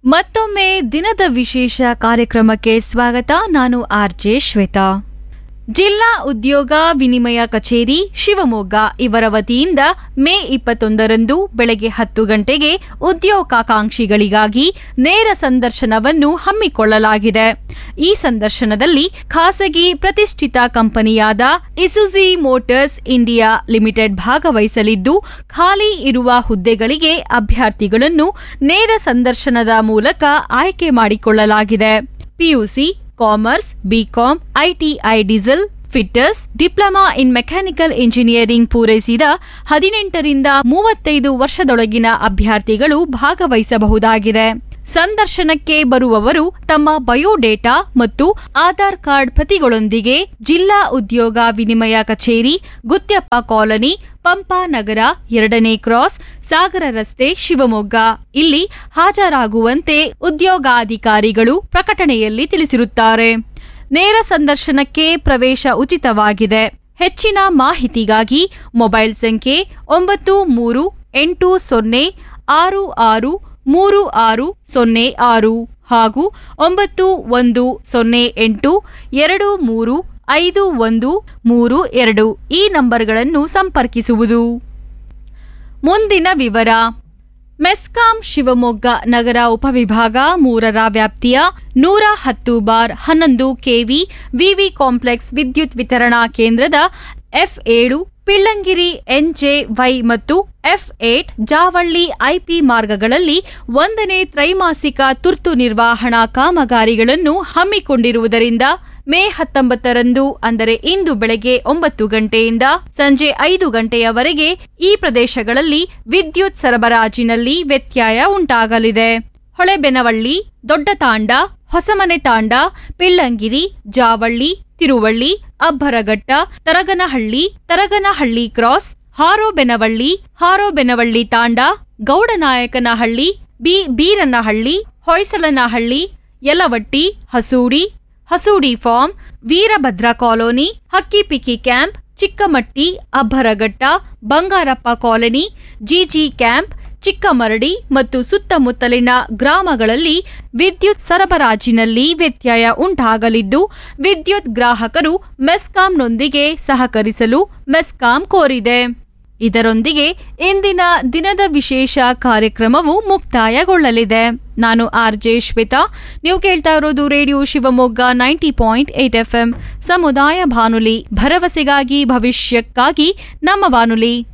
ಮತ್ತೊಮ್ಮೆ ದಿನದ ವಿಶೇಷ ಕಾರ್ಯಕ್ರಮಕ್ಕೆ ಸ್ವಾಗತ ನಾನು ಆರ್ ಜೆ ಶ್ವೇತಾ ಜಿಲ್ಲಾ ಉದ್ಯೋಗ ವಿನಿಮಯ ಕಚೇರಿ ಶಿವಮೊಗ್ಗ ಇವರ ವತಿಯಿಂದ ಮೇ ಇಪ್ಪತ್ತೊಂದರಂದು ಬೆಳಗ್ಗೆ ಹತ್ತು ಗಂಟೆಗೆ ಉದ್ಯೋಗಾಕಾಂಕ್ಷಿಗಳಿಗಾಗಿ ನೇರ ಸಂದರ್ಶನವನ್ನು ಹಮ್ಮಿಕೊಳ್ಳಲಾಗಿದೆ ಈ ಸಂದರ್ಶನದಲ್ಲಿ ಖಾಸಗಿ ಪ್ರತಿಷ್ಠಿತ ಕಂಪನಿಯಾದ ಇಸುಜಿ ಮೋಟಾರ್ಸ್ ಇಂಡಿಯಾ ಲಿಮಿಟೆಡ್ ಭಾಗವಹಿಸಲಿದ್ದು ಖಾಲಿ ಇರುವ ಹುದ್ದೆಗಳಿಗೆ ಅಭ್ಯರ್ಥಿಗಳನ್ನು ನೇರ ಸಂದರ್ಶನದ ಮೂಲಕ ಆಯ್ಕೆ ಮಾಡಿಕೊಳ್ಳಲಾಗಿದೆ PUC commerce BCom ITI diesel fitters diploma in mechanical engineering ಪೂರೈಸಿದ ಹದಿನೆಂಟರಿಂದ ಮೂವತ್ತೈದು ವರ್ಷದೊಳಗಿನ ಅಭ್ಯರ್ಥಿಗಳು ಭಾಗವಹಿಸಬಹುದಾಗಿದೆ ಸಂದರ್ಶನಕ್ಕೆ ಬರುವವರು ತಮ್ಮ ಬಯೋಡೇಟಾ ಮತ್ತು ಆಧಾರ್ ಕಾರ್ಡ್ ಪ್ರತಿಗಳೊಂದಿಗೆ ಜಿಲ್ಲಾ ಉದ್ಯೋಗ ವಿನಿಮಯ ಕಚೇರಿ ಗುತ್ಯಪ್ಪ ಕಾಲನಿ ಪಂಪಾ ನಗರ ಎರಡನೇ ಕ್ರಾಸ್ ಸಾಗರ ರಸ್ತೆ ಶಿವಮೊಗ್ಗ ಇಲ್ಲಿ ಹಾಜರಾಗುವಂತೆ ಉದ್ಯೋಗಾಧಿಕಾರಿಗಳು ಪ್ರಕಟಣೆಯಲ್ಲಿ ತಿಳಿಸಿರುತ್ತಾರೆ ನೇರ ಸಂದರ್ಶನಕ್ಕೆ ಪ್ರವೇಶ ಉಚಿತವಾಗಿದೆ ಹೆಚ್ಚಿನ ಮಾಹಿತಿಗಾಗಿ ಮೊಬೈಲ್ ಸಂಖ್ಯೆ ಒಂಬತ್ತು ಮೂರು ಎಂಟು ಸೊನ್ನೆ ಆರು ಆರು ಮೂರು ಆರು ಸೊನ್ನೆ ಆರು ಹಾಗೂ ಒಂಬತ್ತು ಒಂದು ಸೊನ್ನೆ ಎಂಟು ಎರಡು ಮೂರು ಐದು ಒಂದು ಮೂರು ಎರಡು ಈ ನಂಬರ್ಗಳನ್ನು ಸಂಪರ್ಕಿಸುವುದು ಮುಂದಿನ ವಿವರ ಮೆಸ್ಕಾಂ ಶಿವಮೊಗ್ಗ ನಗರ ಉಪವಿಭಾಗ ಮೂರರ ವ್ಯಾಪ್ತಿಯ ನೂರ ಹತ್ತು ಬಾರ್ ಹನ್ನೊಂದು ಕೆವಿ ವಿವಿ ಕಾಂಪ್ಲೆಕ್ಸ್ ವಿದ್ಯುತ್ ವಿತರಣಾ ಕೇಂದ್ರದ ಎಫ್ ಏಳು ಪಿಳ್ಳಂಗಿರಿ ಎನ್ಜೆ ವೈ ಮತ್ತು ಎಫ್ ಏಟ್ ಜಾವಳ್ಳಿ ಐಪಿ ಮಾರ್ಗಗಳಲ್ಲಿ ಒಂದನೇ ತ್ರೈಮಾಸಿಕ ತುರ್ತು ನಿರ್ವಹಣಾ ಕಾಮಗಾರಿಗಳನ್ನು ಹಮ್ಮಿಕೊಂಡಿರುವುದರಿಂದ ಮೇ ಹತ್ತೊಂಬತ್ತರಂದು ಅಂದರೆ ಇಂದು ಬೆಳಗ್ಗೆ ಒಂಬತ್ತು ಗಂಟೆಯಿಂದ ಸಂಜೆ ಐದು ಗಂಟೆಯವರೆಗೆ ಈ ಪ್ರದೇಶಗಳಲ್ಲಿ ವಿದ್ಯುತ್ ಸರಬರಾಜಿನಲ್ಲಿ ವ್ಯತ್ಯಯ ಉಂಟಾಗಲಿದೆ Holebenavalli Dodda Tanda Hosamane Tanda Pillangiri Javalli Tiruvalli Abbaraghatta Taraganahalli Taraganahalli cross Harobenavalli Harobenavalli Tanda Gowdanayakanahalli B Beeranahalli Hoysalanahalli Yalavatti Hasudi Hasudi farm Veerabhadra colony Hakkipikki camp Chikkamatti Abbaraghatta Bangarappa colony GG camp Chikkamaradi ಮತ್ತು ಸುತ್ತಮುತ್ತಲಿನ ಗ್ರಾಮಗಳಲ್ಲಿ ವಿದ್ಯುತ್ ಸರಬರಾಜಿನಲ್ಲಿ ವ್ಯತ್ಯಯ ಉಂಟಾಗಲಿದ್ದು ವಿದ್ಯುತ್ ಗ್ರಾಹಕರು ಮೆಸ್ಕಾಂನೊಂದಿಗೆ ಸಹಕರಿಸಲು ಮೆಸ್ಕಾಂ ಕೋರಿದೆ ಇದರೊಂದಿಗೆ ಇಂದಿನ ದಿನದ ವಿಶೇಷ ಕಾರ್ಯಕ್ರಮವು ಮುಕ್ತಾಯಗೊಳ್ಳಲಿದೆ ನಾನು ಆರ್ ಜೆ ಶ್ವೇತಾ ನೀವು ಕೇಳ್ತಾ ಇರೋದು radio Shivamogga ninety point eight F ಸಮುದಾಯ ಬಾನುಲಿ ಭರವಸೆಗಾಗಿ ಭವಿಷ್ಯಕ್ಕಾಗಿ ನಮ್ಮ ಬಾನುಲಿ